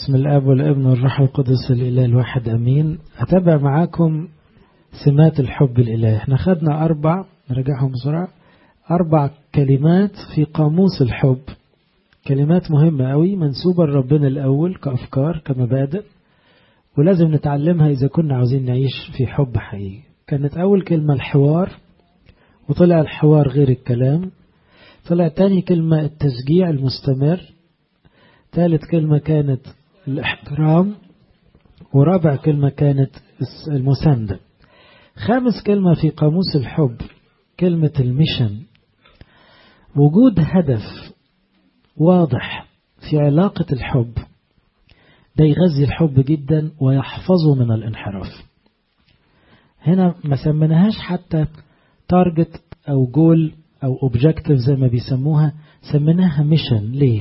باسم الاب والابن والروح القدس الاله الواحد امين اتابع معاكم سمات الحب الالهي احنا خدنا اربع نرجعهم بسرعه اربع كلمات في قاموس الحب كلمات مهمه قوي منسوبه لربنا الاول كافكار كمبادئ ولازم نتعلمها اذا كنا عاوزين نعيش في حب حقيقي كانت اول كلمه الحوار وطلع الحوار غير الكلام طلع تاني كلمة التشجيع المستمر ثالث كلمة كانت الاحترام ورابع كلمة كانت المساندة خامس كلمة في قاموس الحب كلمة الميشن وجود هدف واضح في علاقة الحب ده يغذي الحب جدا ويحفظه من الانحراف هنا ما سميناهاش حتى تارجت أو جول أو اوبجكتيف زي ما بيسموها سميناها ميشن ليه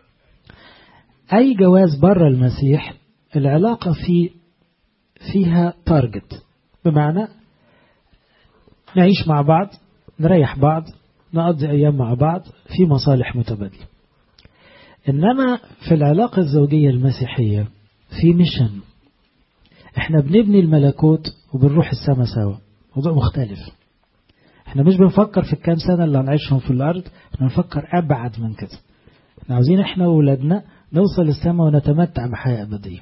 أي جواز بره المسيح العلاقة في فيها تارجت بمعنى نعيش مع بعض نريح بعض نقضي أيام مع بعض في مصالح متبادلة إنما في العلاقة الزوجية المسيحية في ميشن احنا بنبني الملكوت وبنروح السما سوا موضوع مختلف احنا مش بنفكر في الكام سنة اللي هنعيشهم في الأرض احنا بنفكر أبعد من كده احنا عاوزين احنا وولادنا نوصل السماء ونتمتع بحياة أبدية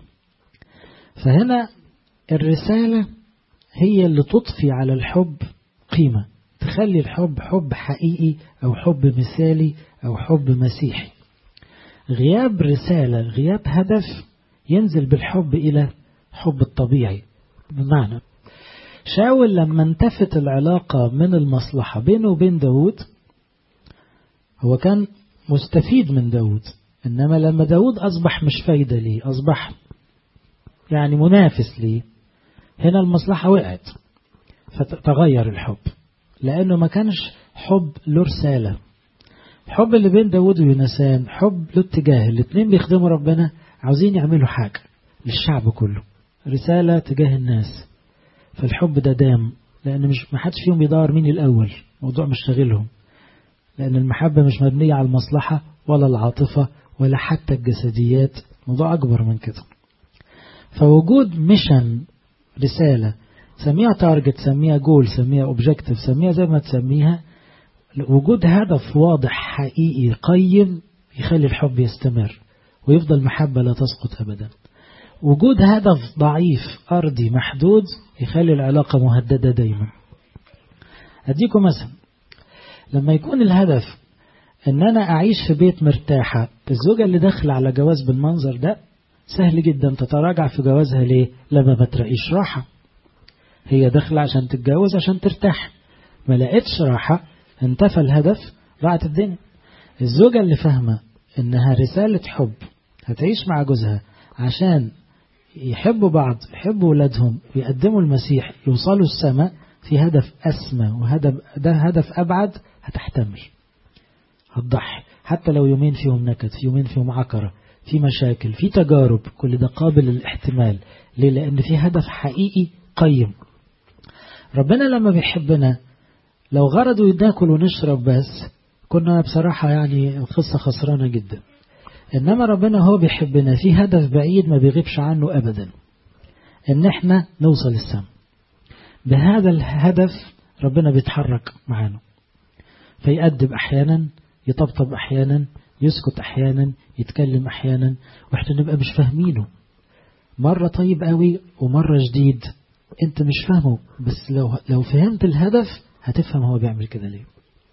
فهنا الرسالة هي اللي تضفي على الحب قيمة تخلي الحب حب حقيقي أو حب مثالي أو حب مسيحي غياب رسالة غياب هدف ينزل بالحب إلى حب الطبيعي بمعنى شاول لما انتفت العلاقة من المصلحة بينه وبين داود هو كان مستفيد من داود إنما لما داود أصبح مش فايدة ليه أصبح يعني منافس ليه هنا المصلحة وقعت فتغير الحب لأنه ما كانش حب له رسالة الحب اللي بين داود ويونسان حب له اتجاه الاثنين بيخدموا ربنا عاوزين يعملوا حاجة للشعب كله رسالة تجاه الناس فالحب ده دام لأن مش ما حدش فيهم بيدور مين الأول موضوع مش شاغلهم لأن المحبة مش مبنية على المصلحة ولا العاطفة ولا حتى الجسديات موضوع أكبر من كده فوجود ميشن رسالة سميها تارجت سميها جول سميها اوبجكتيف سميها زي ما تسميها وجود هدف واضح حقيقي قيم يخلي الحب يستمر ويفضل محبة لا تسقط أبدا وجود هدف ضعيف أرضي محدود يخلي العلاقة مهددة دايما أديكم مثلا لما يكون الهدف أن أنا أعيش في بيت مرتاحة الزوجة اللي داخلة على جواز بالمنظر ده سهل جدا تتراجع في جوازها ليه لما ما تلاقيش راحة هي داخلة عشان تتجوز عشان ترتاح ما لقيتش راحة انتفى الهدف ضاعت الدنيا الزوجة اللي فاهمة انها رسالة حب هتعيش مع جوزها عشان يحبوا بعض يحبوا ولادهم ويقدموا المسيح يوصلوا السماء في هدف أسمى وهدف ده هدف أبعد هتحتمل هتضحي حتى لو يومين فيهم نكد في يومين فيهم عكرة في مشاكل في تجارب كل ده قابل للاحتمال ليه لأن في هدف حقيقي قيم ربنا لما بيحبنا لو غرضوا ناكل ونشرب بس كنا بصراحة يعني القصة خسرانة جدا إنما ربنا هو بيحبنا في هدف بعيد ما بيغيبش عنه أبدا إن إحنا نوصل السماء بهذا الهدف ربنا بيتحرك معانا فيأدب أحيانا يطبطب أحيانا يسكت أحيانا يتكلم أحيانا وإحنا نبقى مش فاهمينه مرة طيب قوي ومرة جديد أنت مش فاهمه بس لو لو فهمت الهدف هتفهم هو بيعمل كده ليه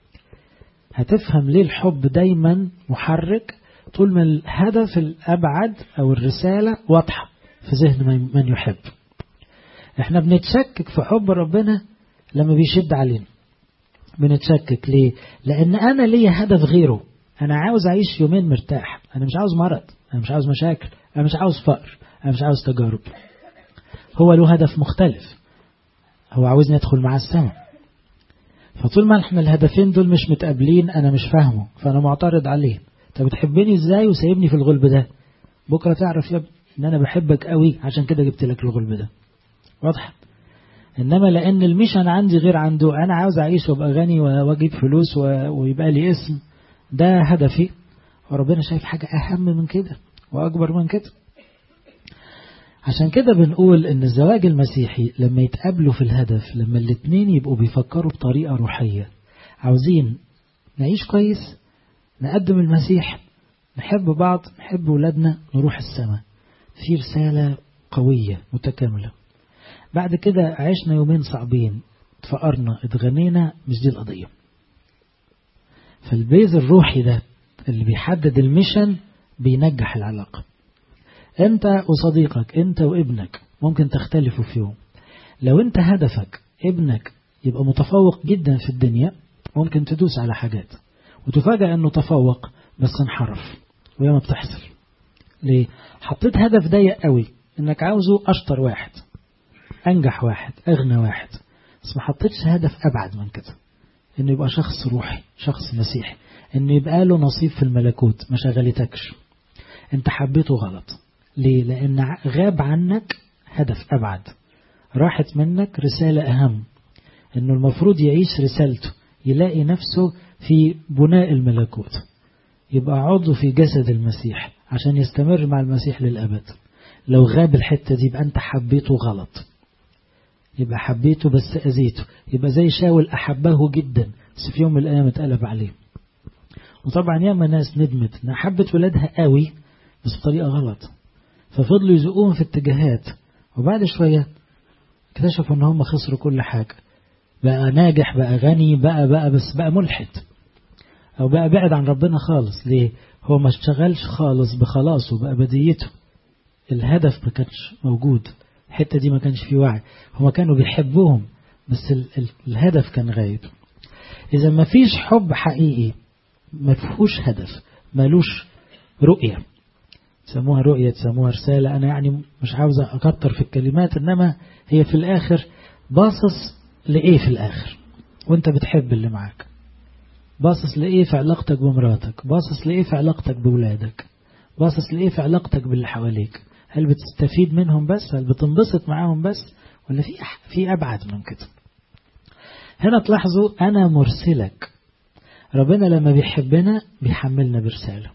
هتفهم ليه الحب دايما محرك طول ما الهدف الأبعد أو الرسالة واضحة في ذهن من يحب احنا بنتشكك في حب ربنا لما بيشد علينا بنتشكك ليه لأن أنا ليا هدف غيره أنا عاوز أعيش يومين مرتاح أنا مش عاوز مرض أنا مش عاوز مشاكل أنا مش عاوز فقر أنا مش عاوز تجارب هو له هدف مختلف هو عاوزني أدخل معاه السماء فطول ما احنا الهدفين دول مش متقابلين أنا مش فاهمه فأنا معترض عليه طب بتحبني ازاي وسايبني في الغلب ده بكرة تعرف يا ان انا بحبك قوي عشان كده جبت لك الغلب ده واضح انما لان الميشن عندي غير عنده انا عاوز اعيش وابقى غني واجيب فلوس ويبقى لي اسم ده هدفي وربنا شايف حاجة اهم من كده واكبر من كده عشان كده بنقول ان الزواج المسيحي لما يتقابلوا في الهدف لما الاتنين يبقوا بيفكروا بطريقة روحية عاوزين نعيش كويس نقدم المسيح نحب بعض نحب ولادنا نروح السماء في رسالة قوية متكاملة بعد كده عشنا يومين صعبين اتفقرنا اتغنينا مش دي القضية فالبيز الروحي ده اللي بيحدد الميشن بينجح العلاقة انت وصديقك انت وابنك ممكن تختلفوا في يوم لو انت هدفك ابنك يبقى متفوق جدا في الدنيا ممكن تدوس على حاجات وتفاجأ انه تفوق بس انحرف وهي ما بتحصل ليه حطيت هدف ضيق قوي انك عاوزه اشطر واحد انجح واحد اغنى واحد بس ما حطيتش هدف ابعد من كده انه يبقى شخص روحي شخص مسيحي انه يبقى له نصيب في الملكوت ما شغلتكش انت حبيته غلط ليه لان غاب عنك هدف ابعد راحت منك رسالة اهم انه المفروض يعيش رسالته يلاقي نفسه في بناء الملكوت يبقى عضو في جسد المسيح عشان يستمر مع المسيح للأبد لو غاب الحتة دي يبقى أنت حبيته غلط يبقى حبيته بس أذيته يبقى زي شاول أحبه جدا بس في يوم من الأيام اتقلب عليه وطبعا ياما ناس ندمت انها حبت ولادها قوي بس بطريقة غلط ففضلوا يزقوهم في اتجاهات وبعد شوية اكتشفوا ان هم خسروا كل حاجة بقى ناجح بقى غني بقى بقى بس بقى ملحد او بقى بعد عن ربنا خالص ليه هو ما اشتغلش خالص بخلاصه بأبديته الهدف ما كانش موجود الحتة دي ما كانش فيه وعي هما كانوا بيحبوهم بس ال ال الهدف كان غايب إذا ما فيش حب حقيقي ما فيهوش هدف مالوش رؤية تسموها رؤية تسموها رسالة أنا يعني مش عاوز أكتر في الكلمات إنما هي في الآخر باصص لإيه في الآخر وانت بتحب اللي معاك باصص لإيه في علاقتك بمراتك باصص لإيه في علاقتك بولادك باصص لإيه في علاقتك باللي حواليك هل بتستفيد منهم بس هل بتنبسط معاهم بس ولا في في أبعد من كده هنا تلاحظوا أنا مرسلك ربنا لما بيحبنا بيحملنا برسالة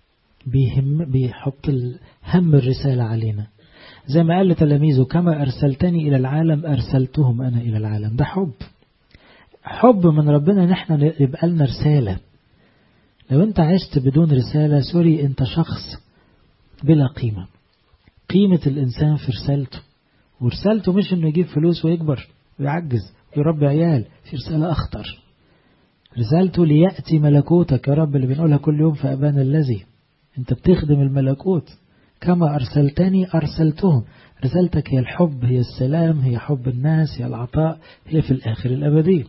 بيهم بيحط هم الرسالة علينا زي ما قال لتلاميذه كما أرسلتني إلى العالم أرسلتهم أنا إلى العالم ده حب حب من ربنا نحن يبقى لنا رسالة لو انت عشت بدون رسالة سوري انت شخص بلا قيمة قيمة الإنسان في رسالته ورسالته مش انه يجيب فلوس ويكبر ويعجز ويربي عيال في رسالة أخطر رسالته ليأتي ملكوتك يا رب اللي بنقولها كل يوم في أبان الذي انت بتخدم الملكوت كما أرسلتني أرسلتهم رسالتك هي الحب هي السلام هي حب الناس هي العطاء هي في الآخر الأبدي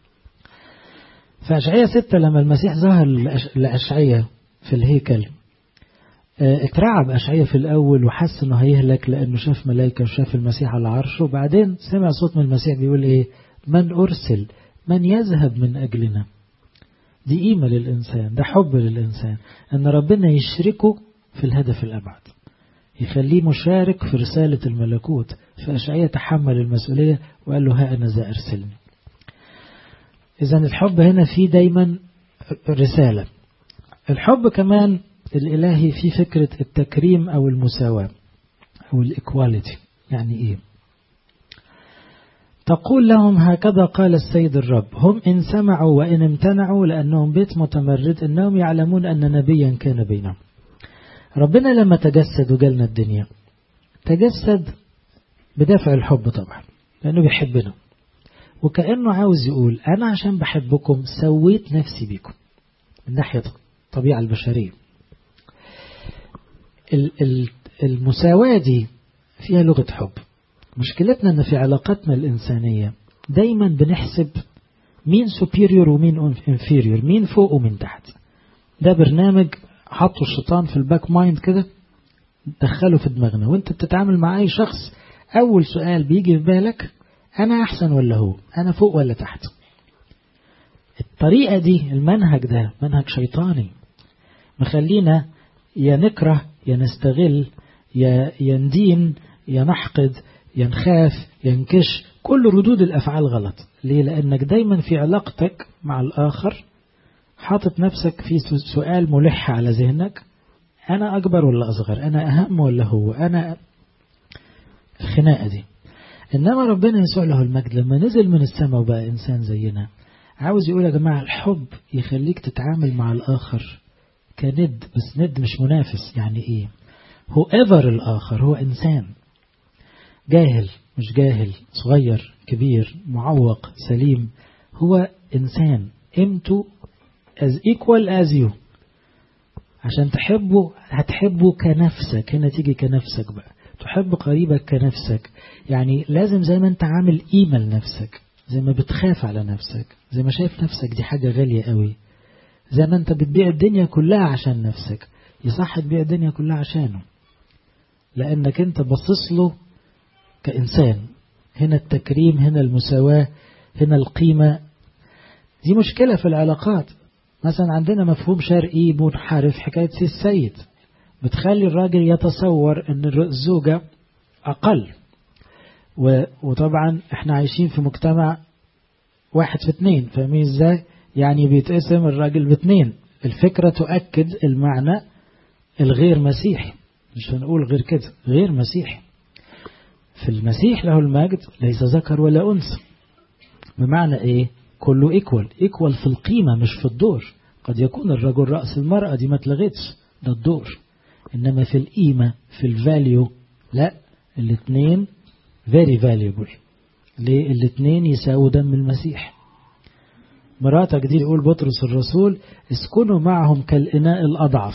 فأشعية ستة لما المسيح ظهر لأشعية في الهيكل اترعب أشعية في الأول وحس أنه هيهلك لأنه شاف ملائكة وشاف المسيح على عرشه وبعدين سمع صوت من المسيح بيقول إيه من أرسل من يذهب من أجلنا دي قيمة للإنسان ده حب للإنسان أن ربنا يشركه في الهدف الأبعد يخليه مشارك في رسالة الملكوت فأشعية تحمل المسؤولية وقال له ها أنا ذا أرسلني إذا الحب هنا فيه دايما رسالة الحب كمان الإلهي في فكرة التكريم أو المساواة أو الإكواليتي يعني إيه تقول لهم هكذا قال السيد الرب هم إن سمعوا وإن امتنعوا لأنهم بيت متمرد إنهم يعلمون أن نبيا كان بينهم ربنا لما تجسد وجالنا الدنيا تجسد بدافع الحب طبعا لأنه بيحبنا وكأنه عاوز يقول أنا عشان بحبكم سويت نفسي بيكم من ناحية الطبيعة البشرية المساواة دي فيها لغة حب مشكلتنا أن في علاقاتنا الإنسانية دايما بنحسب مين superior ومين inferior مين فوق ومين تحت ده برنامج حطوا الشيطان في الباك مايند كده دخله في دماغنا وانت بتتعامل مع اي شخص اول سؤال بيجي في بالك انا احسن ولا هو انا فوق ولا تحت الطريقة دي المنهج ده منهج شيطاني مخلينا يا نكره يا نستغل يا يندين يا نحقد يا نخاف ينكش كل ردود الأفعال غلط ليه لأنك دايما في علاقتك مع الآخر حاطط نفسك في سؤال ملح على ذهنك أنا أكبر ولا أصغر أنا أهم ولا هو أنا الخناقة دي إنما ربنا يسوع له المجد لما نزل من السماء وبقى إنسان زينا عاوز يقول يا جماعة الحب يخليك تتعامل مع الآخر كند بس ند مش منافس يعني إيه هو ايفر الآخر هو إنسان جاهل مش جاهل صغير كبير معوق سليم هو إنسان قيمته as equal as you عشان تحبه هتحبه كنفسك هنا تيجي كنفسك بقى تحب قريبك كنفسك يعني لازم زي ما انت عامل قيمة لنفسك زي ما بتخاف على نفسك زي ما شايف نفسك دي حاجة غالية قوي زي ما انت بتبيع الدنيا كلها عشان نفسك يصح تبيع الدنيا كلها عشانه لأنك انت بصص له كإنسان هنا التكريم هنا المساواة هنا القيمة دي مشكلة في العلاقات مثلا عندنا مفهوم شرقي منحرف حكاية سي السيد بتخلي الراجل يتصور ان الزوجة أقل وطبعا احنا عايشين في مجتمع واحد في اتنين فاهمين ازاي يعني بيتقسم الراجل باتنين الفكرة تؤكد المعنى الغير مسيحي مش هنقول غير كده غير مسيحي في المسيح له المجد ليس ذكر ولا أنثى بمعنى ايه كله ايكوال ايكوال في القيمة مش في الدور قد يكون الرجل رأس المرأة دي ما اتلغتش ده الدور إنما في القيمة في الفاليو لا الاثنين very valuable ليه الاثنين يساووا دم المسيح مراتك دي يقول بطرس الرسول اسكنوا معهم كالإناء الأضعف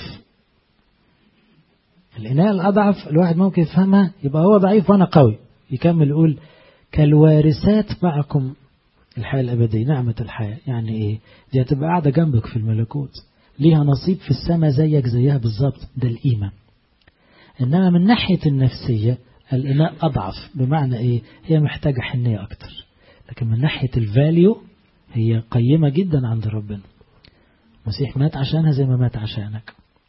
الإناء الأضعف الواحد ممكن يفهمها يبقى هو ضعيف وأنا قوي يكمل يقول كالوارثات معكم الحياة الأبدية نعمة الحياة يعني إيه دي هتبقى قاعدة جنبك في الملكوت ليها نصيب في السماء زيك زيها بالظبط ده القيمة إنما من ناحية النفسية الإناء أضعف بمعنى إيه هي محتاجة حنية أكتر لكن من ناحية الفاليو هي قيمة جدا عند ربنا المسيح مات عشانها زي ما مات عشانك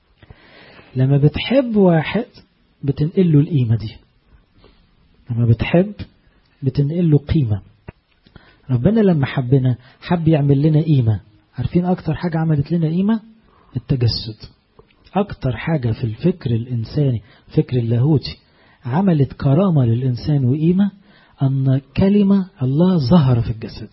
لما بتحب واحد بتنقل له القيمة دي لما بتحب بتنقل له قيمة ربنا لما حبنا حب يعمل لنا قيمة عارفين أكتر حاجة عملت لنا قيمة التجسد أكتر حاجة في الفكر الإنساني فكر اللاهوتي عملت كرامة للإنسان وقيمة أن كلمة الله ظهر في الجسد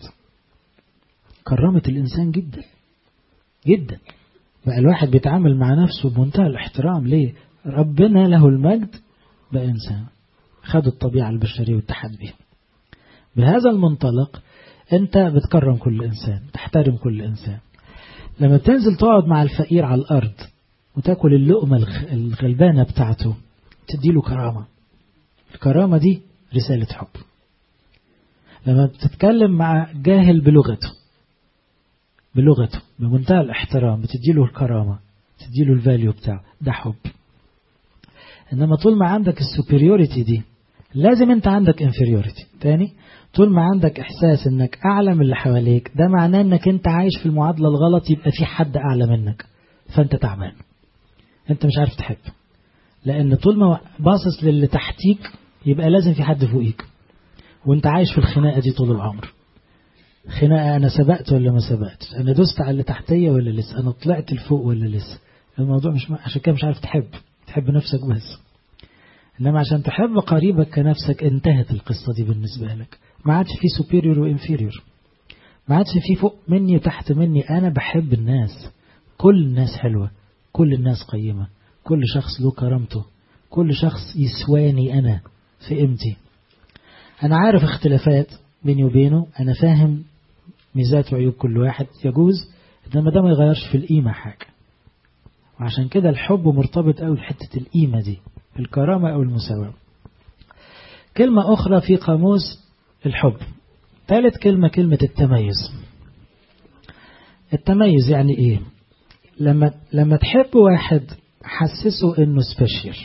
كرمت الإنسان جدا جدا بقى الواحد بيتعامل مع نفسه بمنتهى الاحترام ليه ربنا له المجد بقى إنسان خد الطبيعة البشرية واتحد بها بهذا المنطلق أنت بتكرم كل إنسان تحترم كل إنسان لما بتنزل تقعد مع الفقير على الأرض وتاكل اللقمة الغلبانة بتاعته تديله كرامة الكرامة دي رسالة حب لما بتتكلم مع جاهل بلغته بلغته بمنتهى الاحترام بتديله الكرامة تديله الفاليو بتاعه ده حب انما طول ما عندك السوبريوريتي دي لازم انت عندك انفيريوريتي تاني طول ما عندك احساس انك اعلى من اللي حواليك ده معناه انك انت عايش في المعادلة الغلط يبقى في حد اعلى منك فانت تعبان انت مش عارف تحب لان طول ما باصص للي تحتيك يبقى لازم في حد فوقيك وانت عايش في الخناقة دي طول العمر خناقة أنا سبقت ولا ما سبقتش أنا دوست على اللي تحتية ولا لسه أنا طلعت لفوق ولا لسه الموضوع مش م... عشان كده مش عارف تحب تحب نفسك بس إنما عشان تحب قريبك كنفسك انتهت القصة دي بالنسبة لك ما عادش في superior وانفيريور ما عادش في فوق مني وتحت مني أنا بحب الناس كل الناس حلوة كل الناس قيمة كل شخص له كرامته كل شخص يسواني أنا في قيمتي أنا عارف اختلافات بيني وبينه أنا فاهم ميزات وعيوب كل واحد يجوز إنما ده ما يغيرش في القيمة حاجة وعشان كده الحب مرتبط قوي بحتة القيمة دي الكرامة أو المساواة كلمة أخرى في قاموس الحب ثالث كلمة كلمة التميز التميز يعني إيه لما لما تحب واحد حسسه إنه سبيشال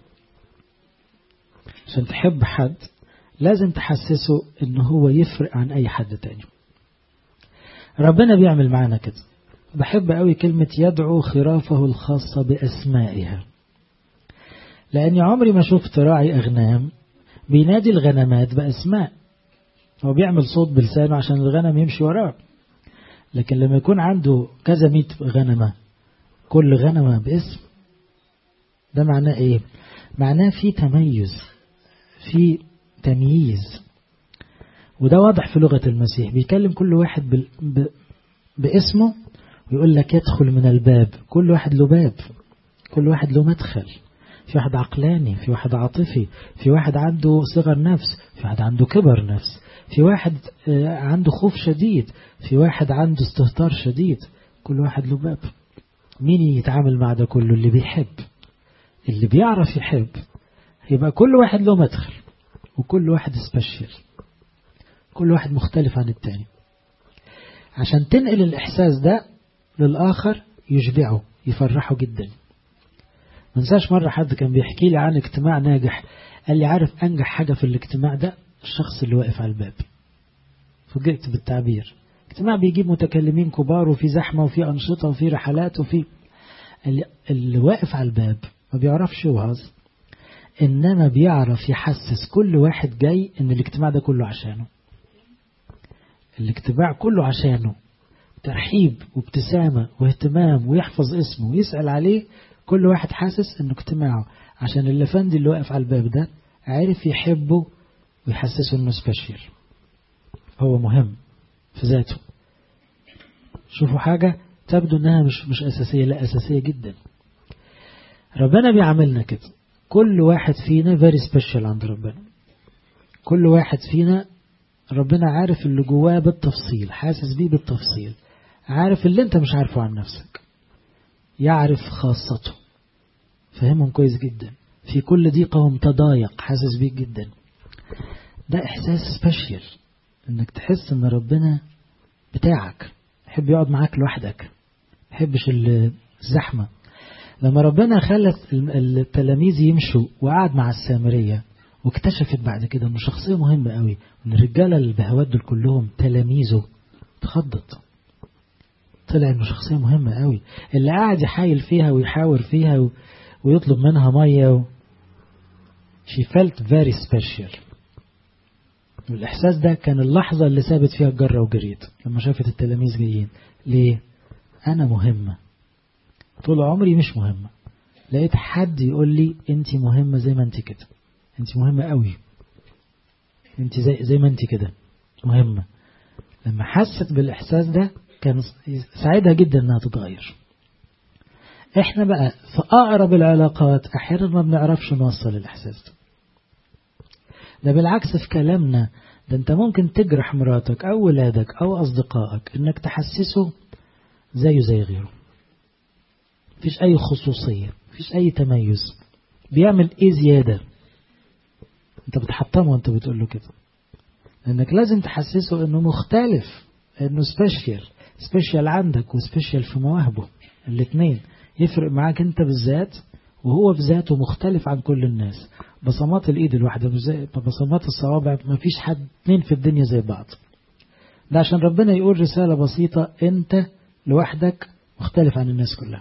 عشان تحب حد لازم تحسسه إنه هو يفرق عن أي حد تاني ربنا بيعمل معانا كده بحب قوي كلمة يدعو خرافه الخاصة بأسمائها لأني عمري ما شفت راعي أغنام بينادي الغنمات بأسماء هو بيعمل صوت بلسانه عشان الغنم يمشي وراه لكن لما يكون عنده كذا مئة غنمة كل غنمة باسم ده معناه ايه معناه في تميز في تمييز وده واضح في لغة المسيح بيكلم كل واحد بال... ب... باسمه ويقول لك يدخل من الباب كل واحد له باب كل واحد له مدخل في واحد عقلاني في واحد عاطفي في واحد عنده صغر نفس في واحد عنده كبر نفس في واحد عنده خوف شديد في واحد عنده استهتار شديد كل واحد له باب مين يتعامل مع ده كله اللي بيحب اللي بيعرف يحب يبقى كل واحد له مدخل وكل واحد سبيشال كل واحد مختلف عن التاني عشان تنقل الإحساس ده للآخر يشبعه يفرحه جدا منساش مرة حد كان بيحكي لي عن اجتماع ناجح قال لي عارف أنجح حاجة في الاجتماع ده الشخص اللي واقف على الباب فوجئت بالتعبير اجتماع بيجيب متكلمين كبار وفي زحمة وفي أنشطة وفي رحلات وفي اللي واقف على الباب ما بيعرفش يوعظ إنما بيعرف يحسس كل واحد جاي إن الاجتماع ده كله عشانه الاجتماع كله عشانه ترحيب وابتسامة واهتمام ويحفظ اسمه ويسأل عليه كل واحد حاسس انه اجتماعه عشان اللفندي اللي واقف على الباب ده عارف يحبه ويحسسه انه سبيشال هو مهم في ذاته شوفوا حاجة تبدو انها مش مش اساسية لا اساسية جدا ربنا بيعاملنا كده كل واحد فينا فيري سبيشال عند ربنا كل واحد فينا ربنا عارف اللي جواه بالتفصيل حاسس بيه بالتفصيل عارف اللي انت مش عارفه عن نفسك يعرف خاصته فهمهم كويس جدا في كل ضيقهم تضايق حاسس بيك جدا ده احساس سبيشال انك تحس ان ربنا بتاعك يحب يقعد معاك لوحدك يحبش الزحمة لما ربنا خلى التلاميذ يمشوا وقعد مع السامرية واكتشفت بعد كده انه شخصية مهمة قوي ان الرجالة البهوات دول كلهم تلاميذه اتخضت طلع انه شخصية مهمة قوي اللي قاعد يحايل فيها ويحاور فيها و... ويطلب منها مية و... she felt very special والإحساس ده كان اللحظة اللي سابت فيها الجرة وجريت لما شافت التلاميذ جايين ليه؟ أنا مهمة طول عمري مش مهمة لقيت حد يقول لي أنت مهمة زي ما أنت كده أنت مهمة قوي أنت زي, زي ما أنت كده مهمة لما حست بالإحساس ده كان ساعدها جدا أنها تتغير احنا بقى في أقرب العلاقات أحيانا ما بنعرفش نوصل الإحساس ده ده بالعكس في كلامنا ده انت ممكن تجرح مراتك أو ولادك أو أصدقائك إنك تحسسه زيه زي غيره مفيش أي خصوصية مفيش أي تميز بيعمل إيه زيادة انت بتحطمه وانت بتقول له كده لأنك لازم تحسسه إنه مختلف إنه سبيشال سبيشال عندك وسبيشال في مواهبه الاثنين يفرق معاك انت بالذات وهو بذاته مختلف عن كل الناس بصمات الايد الواحدة بصمات الصوابع ما فيش حد اتنين في الدنيا زي بعض ده عشان ربنا يقول رسالة بسيطة انت لوحدك مختلف عن الناس كلها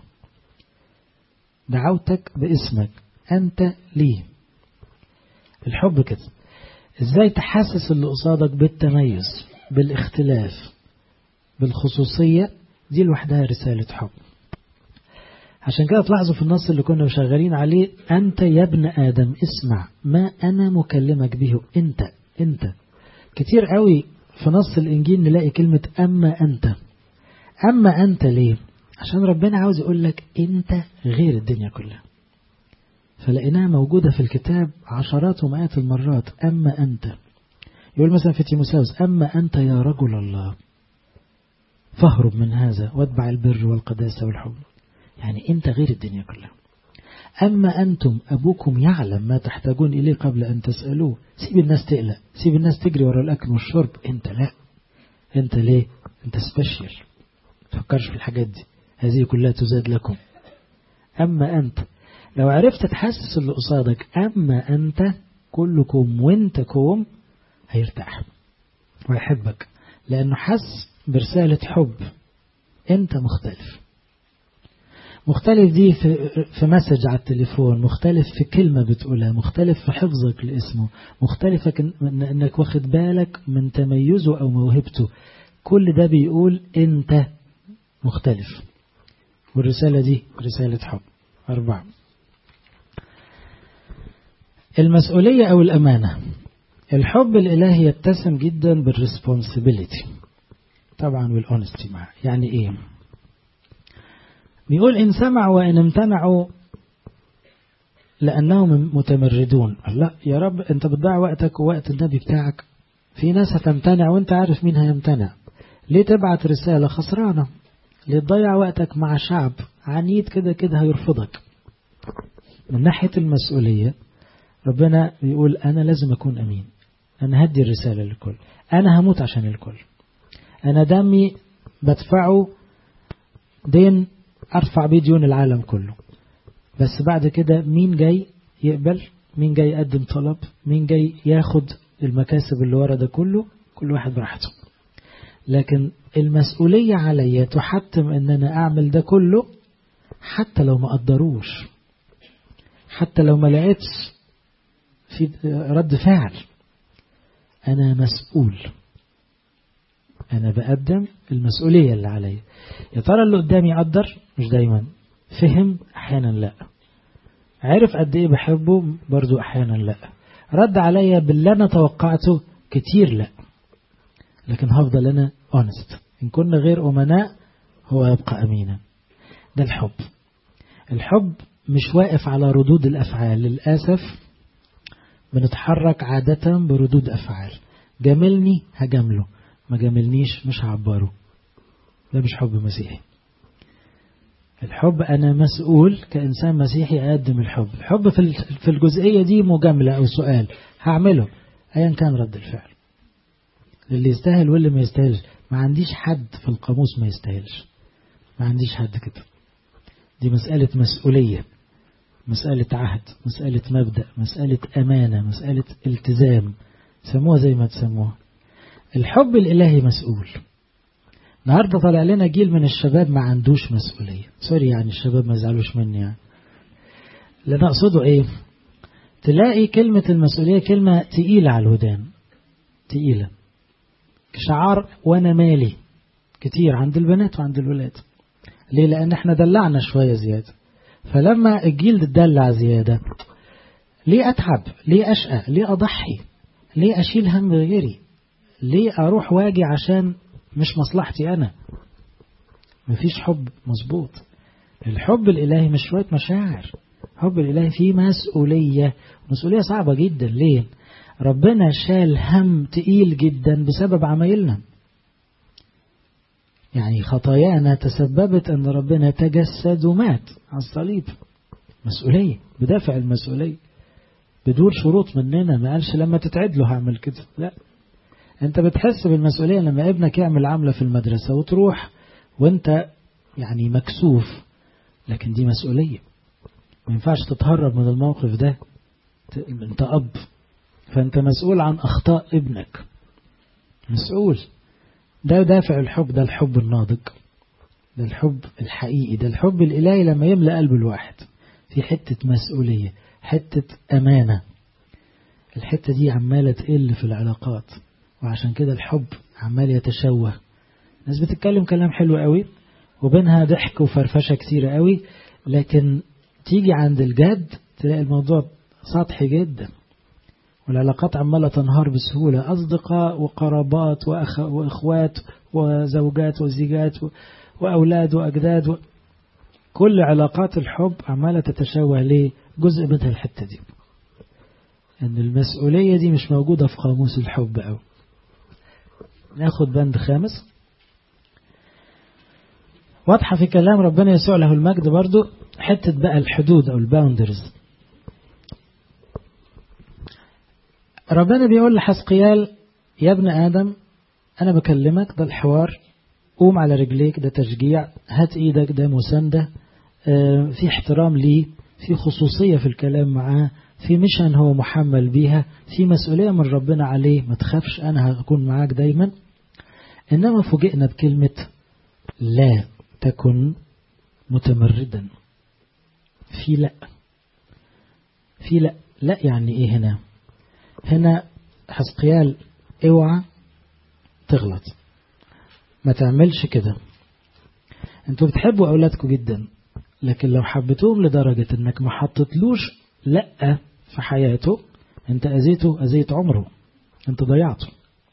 دعوتك باسمك انت ليه الحب كده ازاي تحسس اللي قصادك بالتميز بالاختلاف بالخصوصية دي لوحدها رسالة حب عشان كده تلاحظوا في النص اللي كنا شغالين عليه أنت يا ابن آدم اسمع ما أنا مكلمك به أنت أنت كتير قوي في نص الإنجيل نلاقي كلمة أما أنت أما أنت ليه عشان ربنا عاوز يقول لك أنت غير الدنيا كلها فلقيناها موجودة في الكتاب عشرات ومئات المرات أما أنت يقول مثلا في تيموساوس أما أنت يا رجل الله فاهرب من هذا واتبع البر والقداسة والحب يعني أنت غير الدنيا كلها أما أنتم أبوكم يعلم ما تحتاجون إليه قبل أن تسألوه سيب الناس تقلق سيب الناس تجري ورا الأكل والشرب أنت لا أنت ليه أنت سبيشال تفكرش في الحاجات دي هذه كلها تزاد لكم أما أنت لو عرفت تحسس اللي قصادك أما أنت كلكم وانتكم هيرتاح ويحبك لأنه حس برسالة حب أنت مختلف مختلف دي في, في مسج على التليفون مختلف في كلمة بتقولها مختلف في حفظك لاسمه مختلف انك واخد بالك من تميزه او موهبته كل ده بيقول انت مختلف والرسالة دي رسالة حب أربعة المسؤولية أو الأمانة الحب الإلهي يتسم جدا بالريسبونسبيلتي طبعا والأونستي معه يعني إيه بيقول إن سمعوا وإن امتنعوا لأنهم متمردون لا يا رب أنت بتضيع وقتك ووقت النبي بتاعك في ناس هتمتنع وانت عارف مين هيمتنع ليه تبعت رسالة خسرانة ليه تضيع وقتك مع شعب عنيد كده كده هيرفضك من ناحية المسؤولية ربنا بيقول أنا لازم أكون أمين أنا هدي الرسالة للكل أنا هموت عشان الكل أنا دمي بدفعه دين أرفع بيه ديون العالم كله بس بعد كده مين جاي يقبل مين جاي يقدم طلب مين جاي ياخد المكاسب اللي ورا ده كله كل واحد براحته لكن المسؤولية عليا تحتم ان انا اعمل ده كله حتى لو ما قدروش حتى لو ما لقيتش في رد فعل انا مسؤول انا بقدم المسؤولية اللي عليا يا ترى اللي قدامي يقدر مش دايما فهم احيانا لا عرف قد ايه بحبه برضو احيانا لا رد عليا باللي انا توقعته كتير لا لكن هفضل انا اونست ان كنا غير امناء هو يبقى امينا ده الحب الحب مش واقف على ردود الافعال للاسف بنتحرك عادة بردود افعال جاملني هجامله ما جاملنيش مش هعبره ده مش حب مسيحي الحب أنا مسؤول كإنسان مسيحي أقدم الحب الحب في الجزئية دي مجاملة أو سؤال هعمله أيا كان رد الفعل اللي يستاهل واللي ما يستاهلش ما عنديش حد في القاموس ما يستاهلش ما عنديش حد كده دي مسألة مسؤولية مسألة عهد مسألة مبدأ مسألة أمانة مسألة التزام سموها زي ما تسموها الحب الإلهي مسؤول النهاردة طالع لنا جيل من الشباب ما عندوش مسؤولية سوري يعني الشباب ما يزعلوش مني يعني اللي نقصده ايه تلاقي كلمة المسؤولية كلمة تقيلة على الودان تقيلة شعار وانا مالي كتير عند البنات وعند الولاد ليه لان احنا دلعنا شوية زيادة فلما الجيل تدلع زيادة ليه اتعب ليه اشقى ليه اضحي ليه اشيل هم غيري ليه اروح واجي عشان مش مصلحتي أنا مفيش حب مظبوط الحب الإلهي مش شوية مشاعر الحب الإلهي فيه مسؤولية مسؤولية صعبة جدا ليه ربنا شال هم تقيل جدا بسبب عمايلنا يعني خطايانا تسببت أن ربنا تجسد ومات على الصليب مسؤولية بدافع المسؤولية بدون شروط مننا ما قالش لما تتعد له هعمل كده لا انت بتحس بالمسؤولية لما ابنك يعمل عملة في المدرسة وتروح وانت يعني مكسوف لكن دي مسؤولية ما ينفعش تتهرب من الموقف ده انت اب فانت مسؤول عن اخطاء ابنك مسؤول ده دافع الحب ده الحب الناضج ده الحب الحقيقي ده الحب الالهي لما يملأ قلب الواحد في حتة مسؤولية حتة امانة الحتة دي عمالة تقل في العلاقات وعشان كده الحب عمال يتشوه ناس بتتكلم كلام حلو قوي وبينها ضحك وفرفشة كتيرة قوي لكن تيجي عند الجد تلاقي الموضوع سطحي جدا والعلاقات عمالة تنهار بسهولة أصدقاء وقرابات وأخ وإخوات وزوجات وزيجات وأولاد وأجداد و... كل علاقات الحب عمالة تتشوه ليه جزء منها الحتة دي أن المسؤولية دي مش موجودة في قاموس الحب أوي ناخد بند خامس واضحة في كلام ربنا يسوع له المجد برضو حتة بقى الحدود أو الباوندرز ربنا بيقول لحسقيال يا ابن آدم أنا بكلمك ده الحوار قوم على رجليك ده تشجيع هات إيدك ده مساندة في احترام ليه في خصوصية في الكلام معاه في مشن هو محمل بيها في مسؤولية من ربنا عليه ما تخافش أنا هكون معاك دايما إنما فوجئنا بكلمة لا تكن متمردا في لا في لا لا يعني ايه هنا هنا حسقيال اوعى تغلط ما تعملش كده انتوا بتحبوا اولادكم جدا لكن لو حبيتوهم لدرجة انك ما حطتلوش لا في حياته انت أذيته أذيت عمره انت ضيعته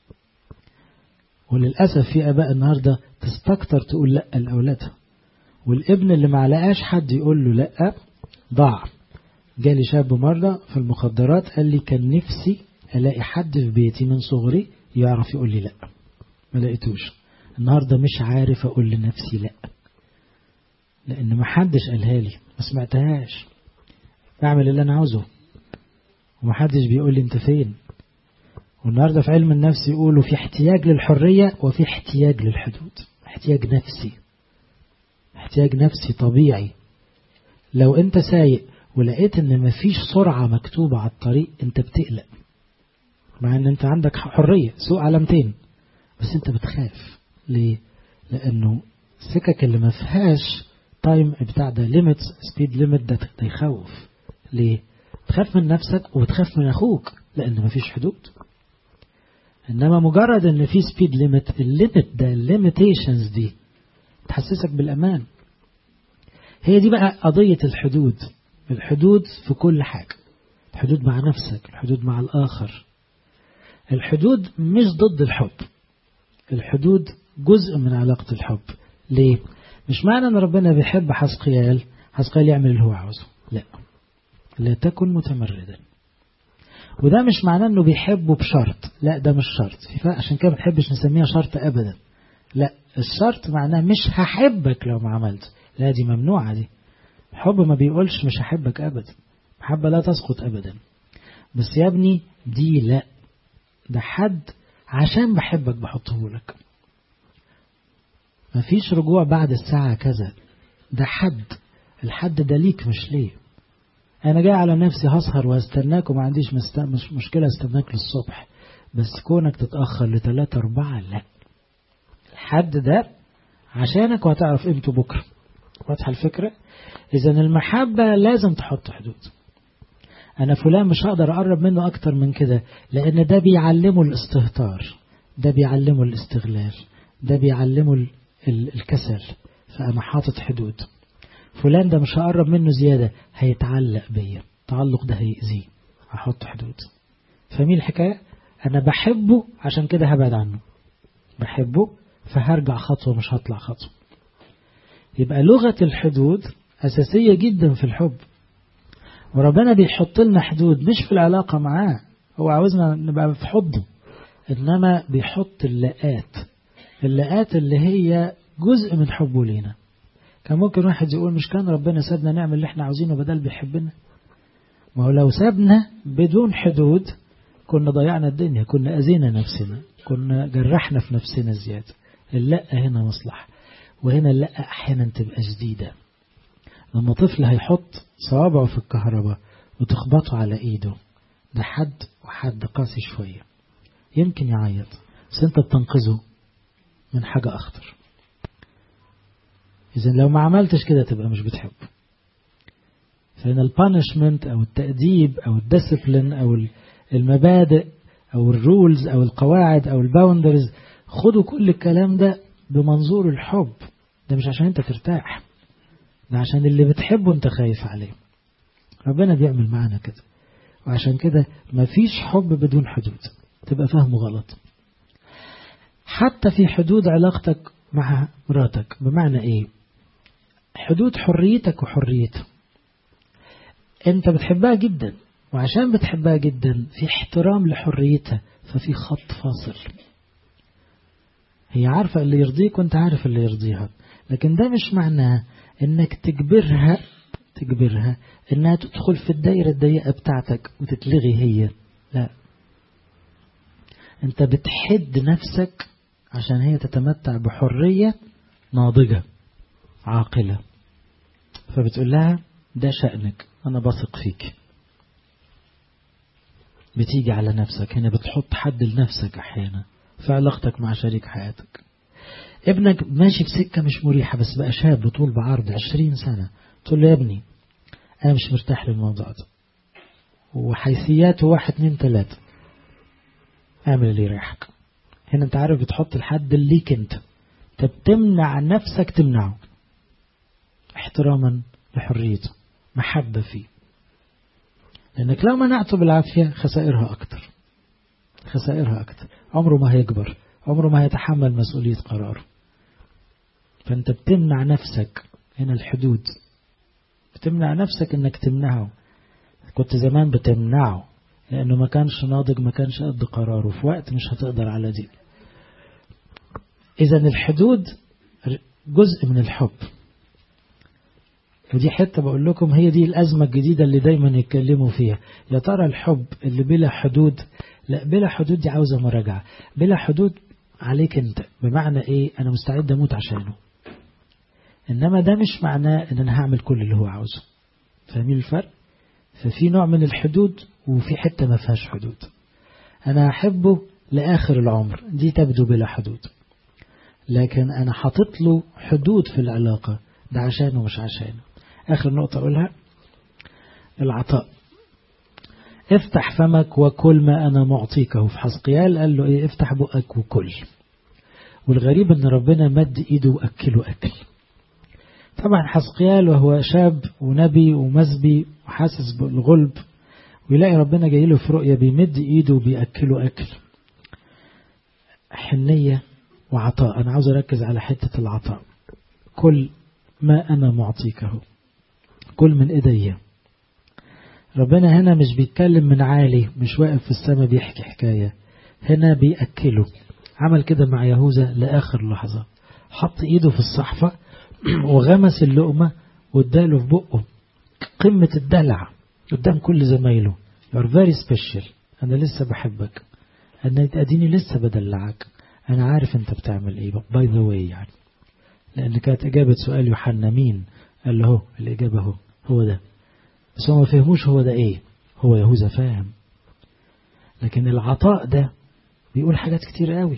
وللأسف في أباء النهاردة تستكتر تقول لأ لأولادها والابن اللي ما لقاش حد يقول له لأ ضاع جالي شاب مرة في المخدرات قال لي كان نفسي ألاقي حد في بيتي من صغري يعرف يقول لي لأ ما لقيتوش النهاردة مش عارف أقول لنفسي لأ لأن ما حدش قالها لي ما سمعتهاش بعمل اللي أنا عاوزه ومحدش بيقول لي أنت فين والنهاردة في علم النفس يقولوا في احتياج للحرية وفي احتياج للحدود احتياج نفسي احتياج نفسي طبيعي لو انت سايق ولقيت ان مفيش سرعة مكتوبة على الطريق انت بتقلق مع ان انت عندك حرية سوق علامتين بس انت بتخاف ليه لانه السكك اللي ما فيهاش تايم بتاع ده ليميت سبيد ليميت ده ده يخوف ليه تخاف من نفسك وبتخاف من اخوك لان مفيش حدود انما مجرد ان في سبيد ليميت الليميت ده الليميتيشنز دي تحسسك بالامان هي دي بقى قضية الحدود الحدود في كل حاجة الحدود مع نفسك الحدود مع الآخر الحدود مش ضد الحب الحدود جزء من علاقة الحب ليه؟ مش معنى ان ربنا بيحب حسقيال حسقيال يعمل اللي هو عاوزه لا لا تكن متمردا وده مش معناه انه بيحبه بشرط لا ده مش شرط في فرق عشان كده ما بنحبش نسميها شرط ابدا لا الشرط معناه مش هحبك لو ما عملت لا دي ممنوعة دي الحب ما بيقولش مش هحبك ابدا محبة لا تسقط ابدا بس يا ابني دي لا ده حد عشان بحبك بحطه لك مفيش رجوع بعد الساعة كذا ده حد الحد ده ليك مش ليه أنا جاي على نفسي هسهر وهستناك وما عنديش مست... مش مشكلة استناك للصبح بس كونك تتأخر لثلاثة أربعة لا الحد ده عشانك وهتعرف قيمته بكرة واضحة الفكرة إذا المحبة لازم تحط حدود أنا فلان مش هقدر أقرب منه أكتر من كده لأن ده بيعلمه الاستهتار ده بيعلمه الاستغلال ده بيعلمه الكسل فأنا حاطط حدود فلان ده مش هقرب منه زيادة هيتعلق بيا التعلق ده هيأذيه هحط حدود فمين الحكاية أنا بحبه عشان كده هبعد عنه بحبه فهرجع خطوة مش هطلع خطوة يبقى لغة الحدود أساسية جدا في الحب وربنا بيحط لنا حدود مش في العلاقة معاه هو عاوزنا نبقى في حضنه إنما بيحط اللقات اللقات اللي هي جزء من حبه لينا كان ممكن واحد يقول مش كان ربنا سابنا نعمل اللي احنا عاوزينه بدل بيحبنا ما هو لو سابنا بدون حدود كنا ضيعنا الدنيا كنا أذينا نفسنا كنا جرحنا في نفسنا زيادة اللقة هنا مصلحة وهنا اللقة أحيانا تبقى شديدة لما طفل هيحط صوابعه في الكهرباء وتخبطه على ايده ده حد وحد قاسي شوية يمكن يعيط بس انت بتنقذه من حاجة أخطر إذا لو ما عملتش كده تبقى مش بتحبه فإن البانشمنت أو التأديب أو الديسبلين أو المبادئ أو الرولز أو القواعد أو الباوندرز خدوا كل الكلام ده بمنظور الحب ده مش عشان انت ترتاح ده عشان اللي بتحبه انت خايف عليه ربنا بيعمل معانا كده وعشان كده مفيش حب بدون حدود تبقى فاهمه غلط حتى في حدود علاقتك مع مراتك بمعنى ايه حدود حريتك وحريته انت بتحبها جدا وعشان بتحبها جدا في احترام لحريتها ففي خط فاصل هي عارفة اللي يرضيك وانت عارف اللي يرضيها لكن ده مش معناه انك تجبرها تجبرها انها تدخل في الدائرة الضيقة بتاعتك وتتلغي هي لا انت بتحد نفسك عشان هي تتمتع بحرية ناضجة عاقلة فبتقول لها ده شأنك أنا بثق فيك بتيجي على نفسك هنا بتحط حد لنفسك أحيانا في علاقتك مع شريك حياتك ابنك ماشي في سكة مش مريحة بس بقى شاب طول بعرض عشرين سنة تقول له يا ابني أنا مش مرتاح للموضوع ده وحيثياته واحد اتنين تلاتة اعمل اللي يريحك هنا انت عارف بتحط الحد اللي ليك انت انت بتمنع نفسك تمنعه احتراما لحريته محبة فيه لأنك لو منعته بالعافية خسائرها أكتر خسائرها أكتر عمره ما هيكبر عمره ما هيتحمل مسؤولية قراره فأنت بتمنع نفسك هنا الحدود بتمنع نفسك انك تمنعه كنت زمان بتمنعه لانه ما كانش ناضج ما كانش قد قراره في وقت مش هتقدر على دي اذا الحدود جزء من الحب ودي حتة بقول لكم هي دي الأزمة الجديدة اللي دايما يتكلموا فيها يا ترى الحب اللي بلا حدود لا بلا حدود دي عاوزة مراجعة بلا حدود عليك انت بمعنى ايه انا مستعد اموت عشانه إنما ده مش معناه إن أنا هعمل كل اللي هو عاوزه فاهمين الفرق ففي نوع من الحدود وفي حتة ما فيهاش حدود أنا أحبه لآخر العمر دي تبدو بلا حدود لكن أنا حاطط له حدود في العلاقة ده عشانه مش عشانه آخر نقطة أقولها العطاء افتح فمك وكل ما أنا معطيكه في حسقيال قال له إيه افتح بقك وكل والغريب أن ربنا مد إيده وأكله أكل طبعا حسقيال وهو شاب ونبي ومزبي وحاسس بالغلب ويلاقي ربنا جاي له في رؤية بيمد ايده وبيأكله أكل حنية وعطاء أنا عاوز أركز على حتة العطاء كل ما أنا معطيكه كل من إيديا ربنا هنا مش بيتكلم من عالي مش واقف في السماء بيحكي حكاية هنا بيأكله عمل كده مع يهوذا لآخر لحظة حط إيده في الصحفة وغمس اللقمة واداله في بقه قمة الدلع قدام كل زمايله you're very special أنا لسه بحبك أنا أديني لسه بدلعك أنا عارف أنت بتعمل إيه by the way يعني لأن كانت إجابة سؤال يوحنا مين قال له هو الإجابة هو هو ده بس هو ما فهموش هو ده إيه هو يهوذا فاهم لكن العطاء ده بيقول حاجات كتير قوي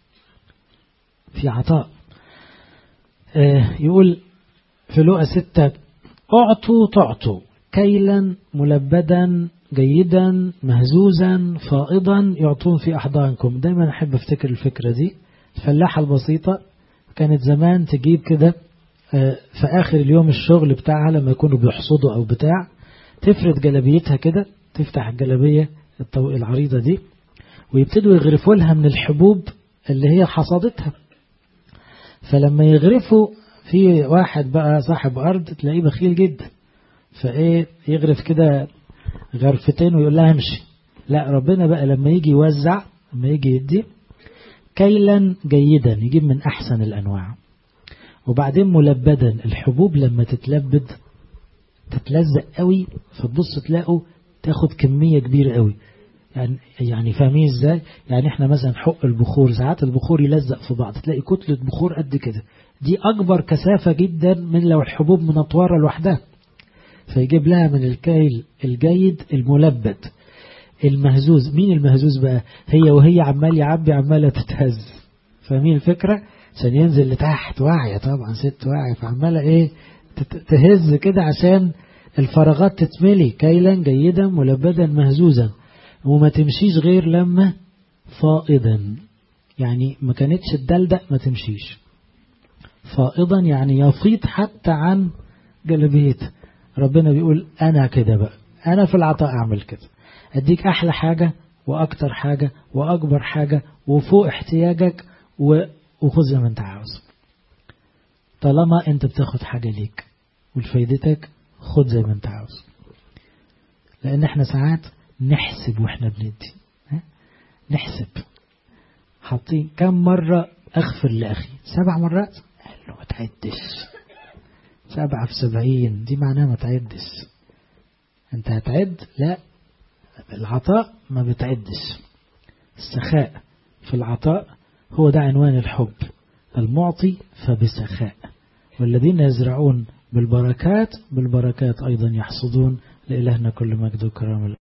في عطاء يقول في لقى ستة أعطوا تعطوا كيلا ملبدا جيدا مهزوزا فائضا يعطون في أحضانكم دايما أحب أفتكر الفكرة دي الفلاحة البسيطة كانت زمان تجيب كده في آخر اليوم الشغل بتاعها لما يكونوا بيحصدوا أو بتاع تفرد جلبيتها كده تفتح الجلبية العريضة دي ويبتدوا يغرفوا لها من الحبوب اللي هي حصادتها فلما يغرفوا في واحد بقى صاحب أرض تلاقيه بخيل جدا فإيه يغرف كده غرفتين ويقول لها امشي لا ربنا بقى لما يجي يوزع لما يجي يدي كيلا جيدا يجيب من أحسن الأنواع وبعدين ملبدا الحبوب لما تتلبد تتلزق قوي فتبص تلاقوا تاخد كمية كبيرة قوي يعني يعني فاهمين ازاي يعني احنا مثلا حق البخور ساعات البخور يلزق في بعض تلاقي كتلة بخور قد كده دي اكبر كثافة جدا من لو الحبوب منطورة لوحدها فيجيب لها من الكيل الجيد الملبد المهزوز مين المهزوز بقى هي وهي عمال يعبي عمالة تتهز فاهمين الفكرة عشان ينزل لتحت واعية طبعا ست واعية فعمالة ايه تهز كده عشان الفراغات تتملي كيلا جيدا ملبدا مهزوزا وما تمشيش غير لما فائضا يعني ما كانتش الدلدق ما تمشيش فائضا يعني يفيض حتى عن جلبيته ربنا بيقول أنا كده بقى أنا في العطاء أعمل كده أديك أحلى حاجة وأكتر حاجة وأكبر حاجة وفوق احتياجك وخذ زي ما أنت عاوز طالما أنت بتاخد حاجة ليك ولفايدتك خد زي ما أنت عاوز لأن احنا ساعات نحسب واحنا بندي نحسب حاطين كم مرة أغفر لأخي سبع مرات قال له ما تعدش سبعة في سبعين دي معناها ما تعدش أنت هتعد لا العطاء ما بتعدش السخاء في العطاء هو ده عنوان الحب المعطي فبسخاء والذين يزرعون بالبركات بالبركات أيضا يحصدون لإلهنا كل مجد وكرام